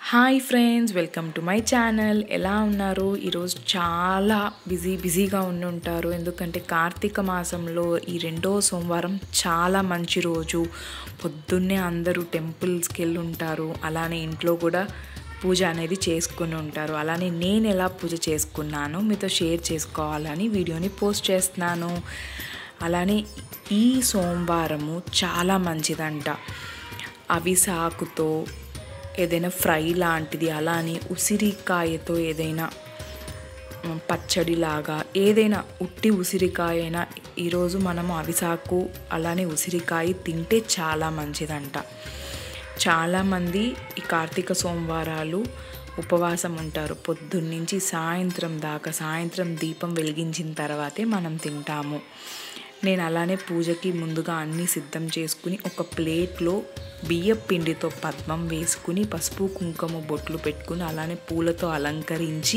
hi friends welcome to my channel ఎలా ఉన్నారు ఈరోజు చాలా బిజీ బిజీగా ఉండి ఉంటారు ఎందుకంటే కార్తీక మాసంలో ఈ రెండో సోమవారం చాలా మంచి రోజు పొద్దున్నే అందరూ టెంపుల్స్కి వెళ్ళి ఉంటారు అలానే ఇంట్లో కూడా పూజ అనేది చేసుకుని ఉంటారు అలానే నేను ఎలా పూజ చేసుకున్నానో మీతో షేర్ చేసుకోవాలని వీడియోని పోస్ట్ చేస్తున్నాను అలానే ఈ సోమవారము చాలా మంచిదంట అవిసాకుతో ఏదైనా ఫ్రై లాంటిది అలానే ఉసిరికాయతో ఏదైనా మ్, పచ్చడిలాగా ఏదైనా ఉట్టి ఉసిరికాయ అయినా ఈరోజు మనము అవిసాకు అలానే ఉసిరికాయ తింటే చాలా మంచిదంట చాలామంది ఈ కార్తీక సోమవారాలు ఉపవాసం ఉంటారు పొద్దున్నుంచి సాయంత్రం దాకా సాయంత్రం దీపం వెలిగించిన తర్వాతే మనం తింటాము నేను అలానే పూజకి ముందుగా అన్నీ సిద్ధం చేసుకుని ఒక ప్లేట్లో బియ్యం పిండితో పద్మం వేసుకుని పసుపు కుంకుమ బొట్లు పెట్టుకుని అలానే పూలతో అలంకరించి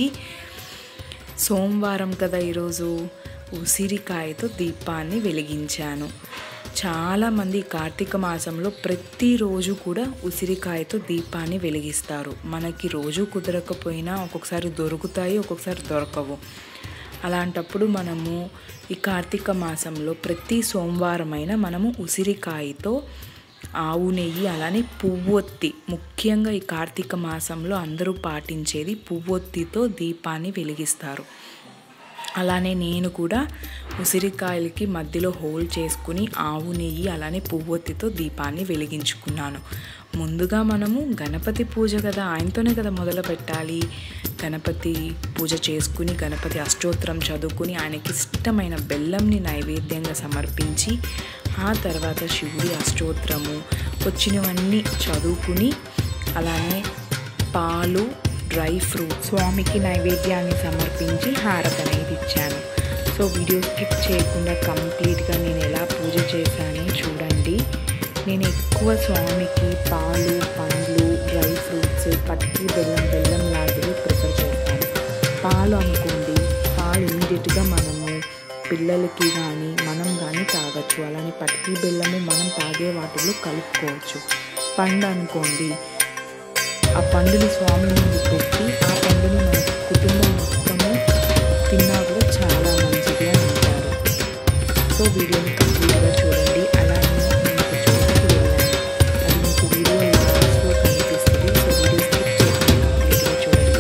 సోమవారం కదా ఈరోజు ఉసిరికాయతో దీపాన్ని వెలిగించాను చాలామంది కార్తీక మాసంలో ప్రతిరోజు కూడా ఉసిరికాయతో దీపాన్ని వెలిగిస్తారు మనకి రోజు కుదరకపోయినా ఒక్కొక్కసారి దొరుకుతాయి ఒక్కొక్కసారి దొరకవు అలాంటప్పుడు మనము ఈ కార్తీక మాసంలో ప్రతి సోమవారమైనా మనము ఉసిరికాయతో ఆవు నెయ్యి అలానే పువ్వొత్తి ముఖ్యంగా ఈ కార్తీక మాసంలో అందరూ పాటించేది పువ్వొత్తితో దీపాన్ని వెలిగిస్తారు అలానే నేను కూడా ఉసిరికాయలకి మధ్యలో హోల్ చేసుకుని ఆవు నెయ్యి అలానే పువ్వొత్తితో దీపాన్ని వెలిగించుకున్నాను ముందుగా మనము గణపతి పూజ కదా ఆయనతోనే కదా మొదలు పెట్టాలి గణపతి పూజ చేసుకుని గణపతి అష్టోత్తరం చదువుకుని ఆయనకి ఇష్టమైన బెల్లంని నైవేద్యంగా సమర్పించి ఆ తర్వాత శివుడి అష్టోత్తరము వచ్చినవన్నీ చదువుకుని అలానే పాలు డ్రై ఫ్రూట్ స్వామికి నైవేద్యాన్ని సమర్పించి హారతి అనేది ఇచ్చాను సో వీడియో స్కిప్ చేయకుండా కంప్లీట్గా నేను ఎలా పూజ చేశానో చూడండి నేను ఎక్కువ స్వామికి పాలు పండ్లు డ్రై ఫ్రూట్స్ పటికి బెల్లం బెల్లం లాంటివి ప్రిఫర్ చేస్తాను పాలు అనుకోండి పాలు ఇమీడియట్గా మనము పిల్లలకి కానీ మనం కానీ తాగొచ్చు అలానే పటికి బెల్లము మనం తాగే వాటిలో కలుపుకోవచ్చు పండు అనుకోండి ఆ పండుని స్వామి ముందు పెట్టి ఆ పండుని మన కుటుంబం మొత్తము తిన్నా కూడా చాలా మంచిది అని అంటారు సో వీడియోని కంప్లీట్గా చూడండి అలానే నేను ఒక చోటకి వెళ్ళాను అది మీకు వీడియో లాస్ట్లో కనిపిస్తుంది సో వీడియో స్కిప్ చేయకుండా కంప్లీట్గా చూడండి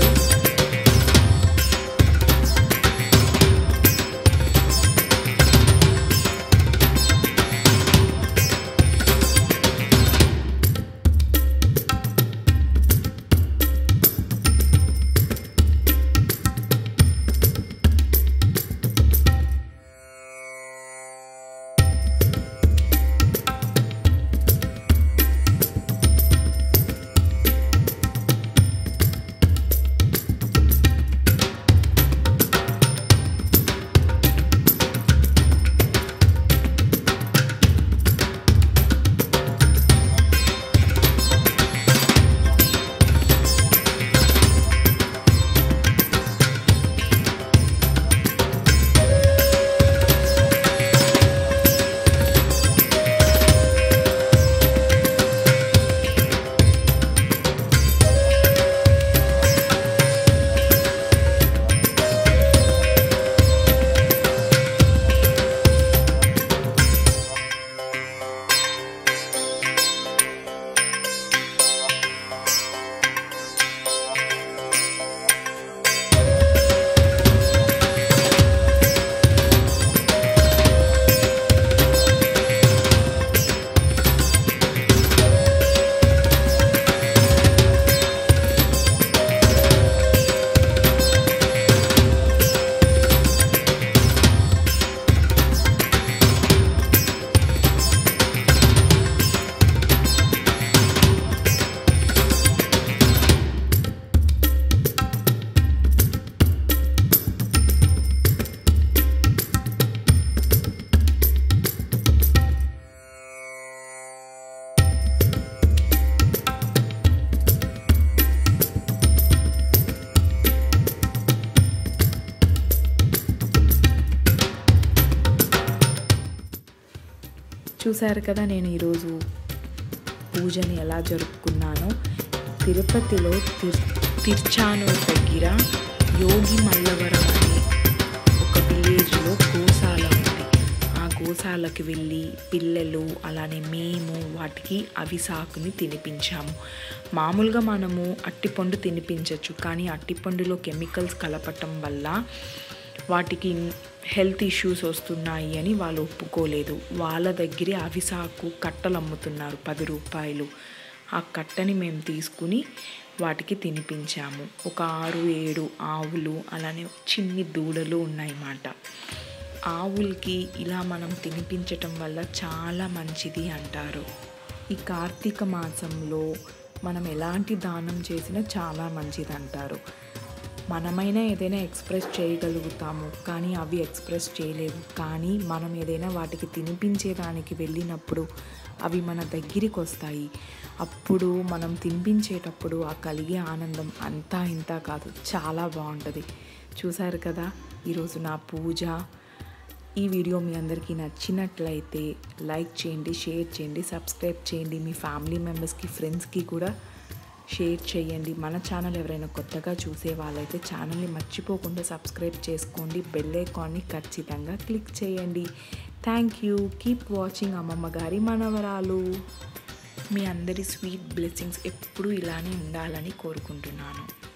చూశారు కదా నేను ఈరోజు పూజని ఎలా జరుపుకున్నానో తిరుపతిలో తిర్ తిర్చానూర్ దగ్గర యోగి మల్లవరం అనే ఒక విలేజ్లో గోశాల ఉంది ఆ గోశాలకి వెళ్ళి పిల్లలు అలానే మేము వాటికి అవిసాకుని తినిపించాము మామూలుగా మనము అట్టిపండు తినిపించవచ్చు కానీ అట్టిపండులో కెమికల్స్ కలపటం వల్ల వాటికి హెల్త్ ఇష్యూస్ వస్తున్నాయి అని వాళ్ళు ఒప్పుకోలేదు వాళ్ళ దగ్గరే అవిసాకు కట్టలు అమ్ముతున్నారు పది రూపాయలు ఆ కట్టని మేము తీసుకుని వాటికి తినిపించాము ఒక ఆరు ఏడు ఆవులు అలానే చిన్ని దూడలు ఉన్నాయన్నమాట ఆవులకి ఇలా మనం తినిపించటం వల్ల చాలా మంచిది అంటారు ఈ కార్తీక మాసంలో మనం ఎలాంటి దానం చేసినా చాలా మంచిది అంటారు మనమైనా ఏదైనా ఎక్స్ప్రెస్ చేయగలుగుతాము కానీ అవి ఎక్స్ప్రెస్ చేయలేవు కానీ మనం ఏదైనా వాటికి తినిపించేదానికి వెళ్ళినప్పుడు అవి మన దగ్గరికి వస్తాయి అప్పుడు మనం తినిపించేటప్పుడు ఆ కలిగే ఆనందం అంతా ఇంత కాదు చాలా బాగుంటుంది చూసారు కదా ఈరోజు నా పూజ ఈ వీడియో మీ అందరికీ నచ్చినట్లయితే లైక్ చేయండి షేర్ చేయండి సబ్స్క్రైబ్ చేయండి మీ ఫ్యామిలీ మెంబర్స్కి ఫ్రెండ్స్కి కూడా షేర్ చేయండి మన ఛానల్ ఎవరైనా కొత్తగా చూసే వాళ్ళైతే ఛానల్ని మర్చిపోకుండా సబ్స్క్రైబ్ చేసుకోండి బెల్ ఐకాన్ని ఖచ్చితంగా క్లిక్ చేయండి థ్యాంక్ యూ కీప్ వాచింగ్ అమ్మమ్మ గారి మనవరాలు మీ అందరి స్వీట్ బ్లెస్సింగ్స్ ఎప్పుడూ ఇలానే ఉండాలని కోరుకుంటున్నాను